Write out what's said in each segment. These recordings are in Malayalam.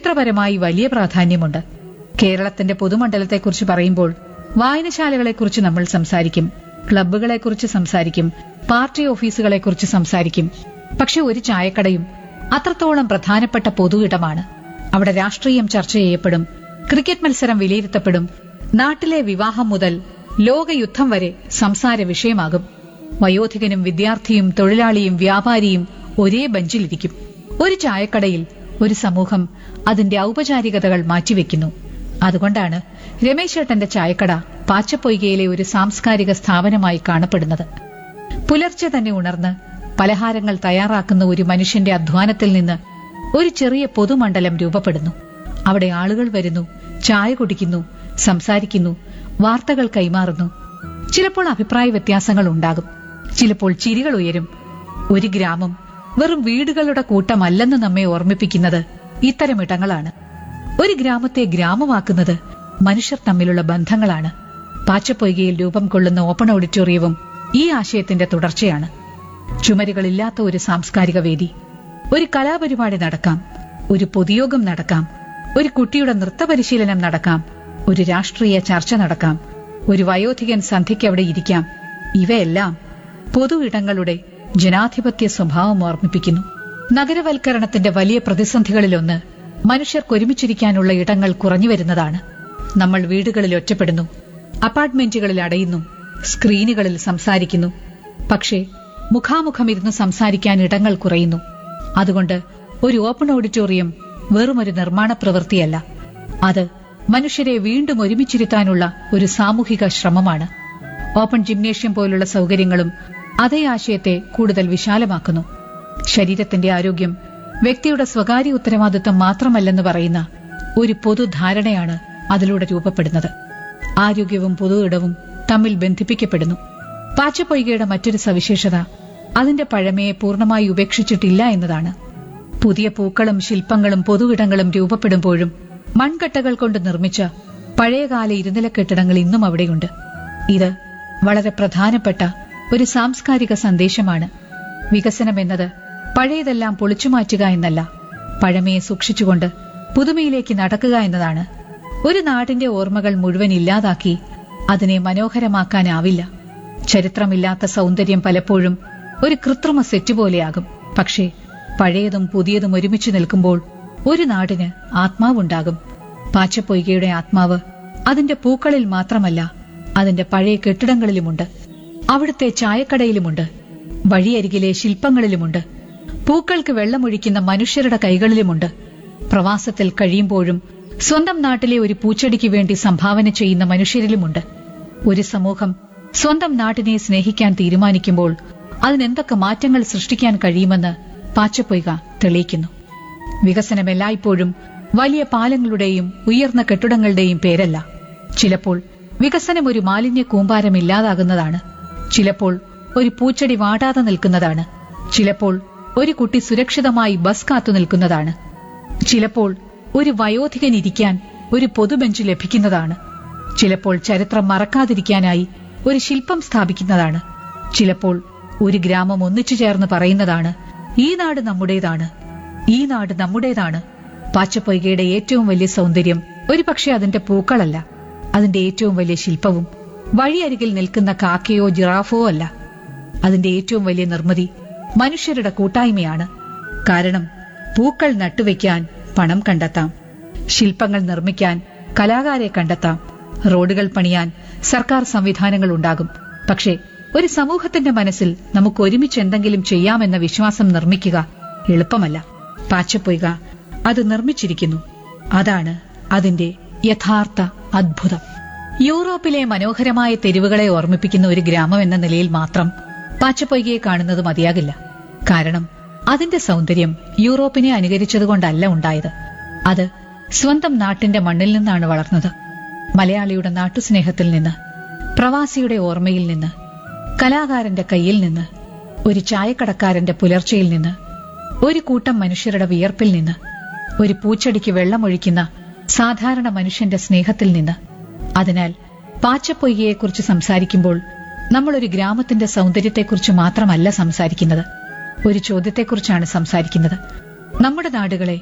ചരിത്രപരമായി വലിയ പ്രാധാന്യമുണ്ട് കേരളത്തിന്റെ പൊതുമണ്ഡലത്തെക്കുറിച്ച് പറയുമ്പോൾ വായനശാലകളെക്കുറിച്ച് നമ്മൾ സംസാരിക്കും ക്ലബ്ബുകളെക്കുറിച്ച് സംസാരിക്കും പാർട്ടി ഓഫീസുകളെക്കുറിച്ച് സംസാരിക്കും പക്ഷെ ഒരു ചായക്കടയും അത്രത്തോളം പ്രധാനപ്പെട്ട പൊതു ഇടമാണ് അവിടെ രാഷ്ട്രീയം ചർച്ച ചെയ്യപ്പെടും ക്രിക്കറ്റ് മത്സരം വിലയിരുത്തപ്പെടും നാട്ടിലെ വിവാഹം മുതൽ ലോകയുദ്ധം വരെ സംസാര വിഷയമാകും വയോധികനും വിദ്യാർത്ഥിയും തൊഴിലാളിയും വ്യാപാരിയും ഒരേ ബെഞ്ചിലിരിക്കും ഒരു ചായക്കടയിൽ ഒരു സമൂഹം അതിന്റെ ഔപചാരികതകൾ മാറ്റിവെക്കുന്നു അതുകൊണ്ടാണ് രമേശേട്ടന്റെ ചായക്കട പാച്ചപ്പൊയ്കയിലെ ഒരു സാംസ്കാരിക സ്ഥാപനമായി കാണപ്പെടുന്നത് പുലർച്ചെ തന്നെ ഉണർന്ന് പലഹാരങ്ങൾ തയ്യാറാക്കുന്ന ഒരു മനുഷ്യന്റെ അധ്വാനത്തിൽ നിന്ന് ഒരു ചെറിയ പൊതുമണ്ഡലം രൂപപ്പെടുന്നു അവിടെ ആളുകൾ വരുന്നു ചായ കുടിക്കുന്നു സംസാരിക്കുന്നു വാർത്തകൾ കൈമാറുന്നു ചിലപ്പോൾ അഭിപ്രായ വ്യത്യാസങ്ങൾ ഉണ്ടാകും ചിലപ്പോൾ ചിരികൾ ഉയരും ഒരു ഗ്രാമം വെറും വീടുകളുടെ കൂട്ടമല്ലെന്ന് നമ്മെ ഓർമ്മിപ്പിക്കുന്നത് ഇത്തരം ഇടങ്ങളാണ് ഒരു ഗ്രാമത്തെ ഗ്രാമമാക്കുന്നത് മനുഷ്യർ തമ്മിലുള്ള ബന്ധങ്ങളാണ് പാച്ചപ്പൊയ്കയിൽ രൂപം കൊള്ളുന്ന ഓപ്പൺ ഓഡിറ്റോറിയവും ഈ ആശയത്തിന്റെ തുടർച്ചയാണ് ചുമരുകളില്ലാത്ത ഒരു സാംസ്കാരിക വേദി ഒരു കലാപരിപാടി നടക്കാം ഒരു പൊതുയോഗം നടക്കാം ഒരു കുട്ടിയുടെ നൃത്തപരിശീലനം നടക്കാം ഒരു രാഷ്ട്രീയ ചർച്ച നടക്കാം ഒരു വയോധികൻ സന്ധ്യയ്ക്ക് അവിടെ ഇരിക്കാം ഇവയെല്ലാം പൊതു ഇടങ്ങളുടെ ജനാധിപത്യ സ്വഭാവം ഓർമ്മിപ്പിക്കുന്നു നഗരവൽക്കരണത്തിന്റെ വലിയ പ്രതിസന്ധികളിലൊന്ന് മനുഷ്യർക്കൊരുമിച്ചിരിക്കാനുള്ള ഇടങ്ങൾ കുറഞ്ഞു വരുന്നതാണ് നമ്മൾ വീടുകളിൽ ഒറ്റപ്പെടുന്നു അപ്പാർട്ട്മെന്റുകളിൽ അടയുന്നു സ്ക്രീനുകളിൽ സംസാരിക്കുന്നു പക്ഷേ മുഖാമുഖം ഇരുന്ന് സംസാരിക്കാൻ ഇടങ്ങൾ കുറയുന്നു അതുകൊണ്ട് ഒരു ഓപ്പൺ ഓഡിറ്റോറിയം വെറുമൊരു നിർമ്മാണ പ്രവൃത്തിയല്ല അത് മനുഷ്യരെ വീണ്ടും ഒരുമിച്ചിരുത്താനുള്ള ഒരു സാമൂഹിക ശ്രമമാണ് ഓപ്പൺ ജിംനേഷ്യം പോലുള്ള സൗകര്യങ്ങളും അതേ ആശയത്തെ കൂടുതൽ വിശാലമാക്കുന്നു ശരീരത്തിന്റെ ആരോഗ്യം വ്യക്തിയുടെ സ്വകാര്യ ഉത്തരവാദിത്തം മാത്രമല്ലെന്ന് പറയുന്ന ഒരു പൊതുധാരണയാണ് അതിലൂടെ രൂപപ്പെടുന്നത് ആരോഗ്യവും പൊതു ഇടവും തമ്മിൽ ബന്ധിപ്പിക്കപ്പെടുന്നു പാച്ചപ്പൊയ്കയുടെ മറ്റൊരു സവിശേഷത അതിന്റെ പഴമയെ പൂർണ്ണമായി ഉപേക്ഷിച്ചിട്ടില്ല എന്നതാണ് പുതിയ പൂക്കളും ശില്പങ്ങളും പൊതുവിടങ്ങളും രൂപപ്പെടുമ്പോഴും മൺകട്ടകൾ കൊണ്ട് നിർമ്മിച്ച പഴയകാല ഇരുനില കെട്ടിടങ്ങൾ ഇന്നും അവിടെയുണ്ട് ഇത് വളരെ പ്രധാനപ്പെട്ട ഒരു സാംസ്കാരിക സന്ദേശമാണ് വികസനം എന്നത് പഴയതെല്ലാം പൊളിച്ചുമാറ്റുക എന്നല്ല പഴമയെ സൂക്ഷിച്ചുകൊണ്ട് പുതുമയിലേക്ക് നടക്കുക എന്നതാണ് ഒരു നാടിന്റെ ഓർമ്മകൾ മുഴുവൻ ഇല്ലാതാക്കി അതിനെ മനോഹരമാക്കാനാവില്ല ചരിത്രമില്ലാത്ത സൗന്ദര്യം പലപ്പോഴും ഒരു കൃത്രിമ സെറ്റ് പോലെയാകും പക്ഷേ പഴയതും പുതിയതും ഒരുമിച്ച് നിൽക്കുമ്പോൾ ഒരു നാടിന് ആത്മാവുണ്ടാകും പാച്ചപ്പൊയ്കയുടെ ആത്മാവ് അതിന്റെ പൂക്കളിൽ മാത്രമല്ല അതിന്റെ പഴയ കെട്ടിടങ്ങളിലുമുണ്ട് അവിടുത്തെ ചായക്കടയിലുമുണ്ട് വഴിയരികിലെ ശില്പങ്ങളിലുമുണ്ട് പൂക്കൾക്ക് വെള്ളമൊഴിക്കുന്ന മനുഷ്യരുടെ കൈകളിലുമുണ്ട് പ്രവാസത്തിൽ കഴിയുമ്പോഴും സ്വന്തം നാട്ടിലെ ഒരു പൂച്ചെടിക്ക് വേണ്ടി സംഭാവന ചെയ്യുന്ന മനുഷ്യരിലുമുണ്ട് ഒരു സമൂഹം സ്വന്തം നാട്ടിനെ സ്നേഹിക്കാൻ തീരുമാനിക്കുമ്പോൾ അതിനെന്തൊക്കെ മാറ്റങ്ങൾ സൃഷ്ടിക്കാൻ കഴിയുമെന്ന് പാച്ചപ്പൊയ്ക തെളിയിക്കുന്നു വികസനം എല്ലായ്പ്പോഴും വലിയ പാലങ്ങളുടെയും ഉയർന്ന കെട്ടിടങ്ങളുടെയും പേരല്ല ചിലപ്പോൾ വികസനം ഒരു മാലിന്യ കൂമ്പാരം ഇല്ലാതാകുന്നതാണ് ചിലപ്പോൾ ഒരു പൂച്ചെടി വാടാതെ നിൽക്കുന്നതാണ് ചിലപ്പോൾ ഒരു കുട്ടി സുരക്ഷിതമായി ബസ് കാത്തു നിൽക്കുന്നതാണ് ചിലപ്പോൾ ഒരു വയോധികൻ ഇരിക്കാൻ ഒരു പൊതുബെഞ്ച് ലഭിക്കുന്നതാണ് ചിലപ്പോൾ ചരിത്രം മറക്കാതിരിക്കാനായി ഒരു ശില്പം സ്ഥാപിക്കുന്നതാണ് ചിലപ്പോൾ ഒരു ഗ്രാമം ഒന്നിച്ചു ചേർന്ന് പറയുന്നതാണ് ഈ നാട് നമ്മുടേതാണ് ഈ നാട് നമ്മുടേതാണ് പാച്ചപ്പൊയ്കയുടെ ഏറ്റവും വലിയ സൗന്ദര്യം ഒരുപക്ഷെ അതിന്റെ പൂക്കളല്ല അതിന്റെ ഏറ്റവും വലിയ ശില്പവും വഴിയരികിൽ നിൽക്കുന്ന കാക്കയോ ജിറാഫോ അല്ല അതിന്റെ ഏറ്റവും വലിയ നിർമ്മിതി മനുഷ്യരുടെ കൂട്ടായ്മയാണ് കാരണം പൂക്കൾ നട്ടുവെക്കാൻ പണം കണ്ടെത്താം ശില്പങ്ങൾ നിർമ്മിക്കാൻ കലാകാരെ കണ്ടെത്താം റോഡുകൾ പണിയാൻ സർക്കാർ സംവിധാനങ്ങൾ ഉണ്ടാകും പക്ഷേ ഒരു സമൂഹത്തിന്റെ മനസ്സിൽ നമുക്ക് ഒരുമിച്ച് എന്തെങ്കിലും ചെയ്യാമെന്ന വിശ്വാസം നിർമ്മിക്കുക എളുപ്പമല്ല പാച്ചപ്പൊയ്ക അത് നിർമ്മിച്ചിരിക്കുന്നു അതാണ് അതിന്റെ യഥാർത്ഥ അദ്ഭുതം യൂറോപ്പിലെ മനോഹരമായ തെരുവുകളെ ഓർമ്മിപ്പിക്കുന്ന ഒരു ഗ്രാമം എന്ന നിലയിൽ മാത്രം പാച്ചപ്പൊയ്കയെ കാണുന്നത് മതിയാകില്ല കാരണം അതിന്റെ സൗന്ദര്യം യൂറോപ്പിനെ അനുകരിച്ചതുകൊണ്ടല്ല ഉണ്ടായത് അത് സ്വന്തം നാട്ടിന്റെ മണ്ണിൽ നിന്നാണ് വളർന്നത് മലയാളിയുടെ നാട്ടുസ്നേഹത്തിൽ നിന്ന് പ്രവാസിയുടെ ഓർമ്മയിൽ നിന്ന് കലാകാരന്റെ കയ്യിൽ നിന്ന് ഒരു ചായക്കടക്കാരന്റെ പുലർച്ചയിൽ നിന്ന് ഒരു കൂട്ടം മനുഷ്യരുടെ വിയർപ്പിൽ നിന്ന് ഒരു പൂച്ചെടിക്ക് വെള്ളമൊഴിക്കുന്ന സാധാരണ മനുഷ്യന്റെ സ്നേഹത്തിൽ നിന്ന് അതിനാൽ പാച്ചപ്പൊയ്കയെക്കുറിച്ച് സംസാരിക്കുമ്പോൾ നമ്മൾ ഒരു ഗ്രാമത്തിന്റെ സൗന്ദര്യത്തെക്കുറിച്ച് മാത്രമല്ല സംസാരിക്കുന്നത് ഒരു ചോദ്യത്തെക്കുറിച്ചാണ് സംസാരിക്കുന്നത് നമ്മുടെ നാടുകളെ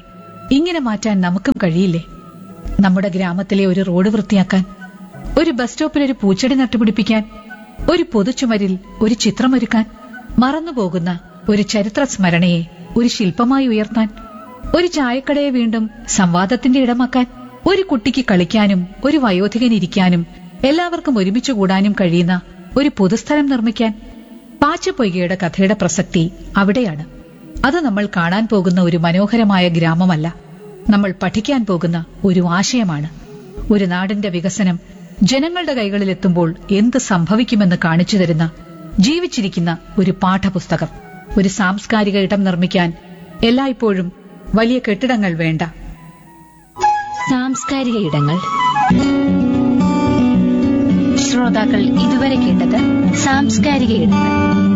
ഇങ്ങനെ മാറ്റാൻ നമുക്കും കഴിയില്ലേ നമ്മുടെ ഗ്രാമത്തിലെ ഒരു റോഡ് വൃത്തിയാക്കാൻ ഒരു ബസ് സ്റ്റോപ്പിൽ ഒരു പൂച്ചെടി നട്ടുപിടിപ്പിക്കാൻ ഒരു പൊതുചുമരിൽ ഒരു ചിത്രമൊരുക്കാൻ മറന്നുപോകുന്ന ഒരു ചരിത്ര സ്മരണയെ ഒരു ശില്പമായി ഉയർത്താൻ ഒരു ചായക്കടയെ വീണ്ടും സംവാദത്തിന്റെ ഇടമാക്കാൻ ഒരു കുട്ടിക്ക് കളിക്കാനും ഒരു വയോധികൻ ഇരിക്കാനും എല്ലാവർക്കും ഒരുമിച്ച് കൂടാനും കഴിയുന്ന ഒരു പൊതുസ്ഥലം നിർമ്മിക്കാൻ പാച്ചപ്പൊയ്കയുടെ കഥയുടെ പ്രസക്തി അവിടെയാണ് അത് നമ്മൾ കാണാൻ പോകുന്ന ഒരു മനോഹരമായ ഗ്രാമമല്ല നമ്മൾ പഠിക്കാൻ പോകുന്ന ഒരു ആശയമാണ് ഒരു നാടിന്റെ വികസനം ജനങ്ങളുടെ കൈകളിലെത്തുമ്പോൾ എന്ത് സംഭവിക്കുമെന്ന് കാണിച്ചു തരുന്ന ജീവിച്ചിരിക്കുന്ന ഒരു പാഠപുസ്തകം ഒരു സാംസ്കാരിക ഇടം നിർമ്മിക്കാൻ എല്ലായ്പ്പോഴും വലിയ കെട്ടിടങ്ങൾ വേണ്ട സാംസ്കാരിക ഇടങ്ങൾ ശ്രോതാക്കൾ ഇതുവരെ കേട്ടത് സാംസ്കാരിക ഇടങ്ങൾ